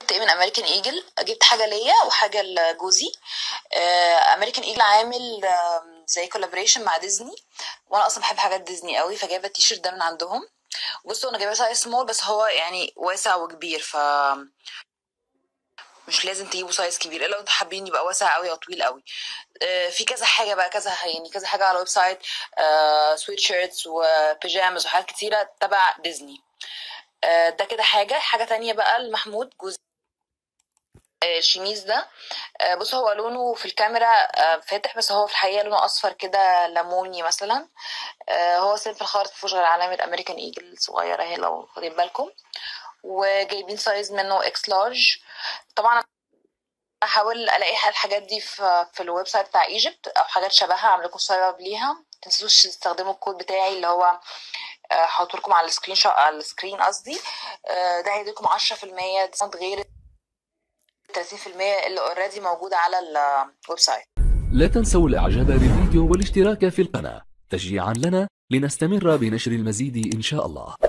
جبت ايه من امريكان ايجل جبت حاجه ليا وحاجه لجوزي امريكان ايجل عامل آم، زي كولابريشن مع ديزني وانا اصلا بحب حاجات ديزني قوي فجايبه التيشيرت ده من عندهم بصوا انا جايبه سايز سمول بس هو يعني واسع وكبير ف مش لازم تجيبوا سايز كبير الا لو انتوا حابين يبقى واسع قوي او طويل قوي آه، في كذا حاجه بقى كذا يعني كذا حاجه على الويب سايت سويت شيرتس وبيجامز وحاجات كتيره تبع ديزني آه، ده كده حاجه حاجه تانية بقى لمحمود جوز آه، الشميز ده آه، بص هو لونه في الكاميرا آه، فاتح بس هو في الحقيقه لونه اصفر كده ليموني مثلا آه، هو سيمبل خالص مفيهوش غير علامه امريكان ايجل صغيره اهي لو واخدين بالكم وجايبين سايز منه اكس لارج طبعا احاول الاقي الحاجات دي في في الويب سايت بتاع ايجيبت او حاجات شبهها اعمل لكم سايب اب ليها متنسوش تستخدموا الكود بتاعي اللي هو آه، هحطه لكم على السكرين شوت على السكرين قصدي آه، ده هيديكم 10% ديسكاونت غير 30% اللي اوريدي موجوده على الويب سايت لا تنسوا الاعجاب بالفيديو والاشتراك في القناة تشجيعا لنا لنستمر بنشر المزيد ان شاء الله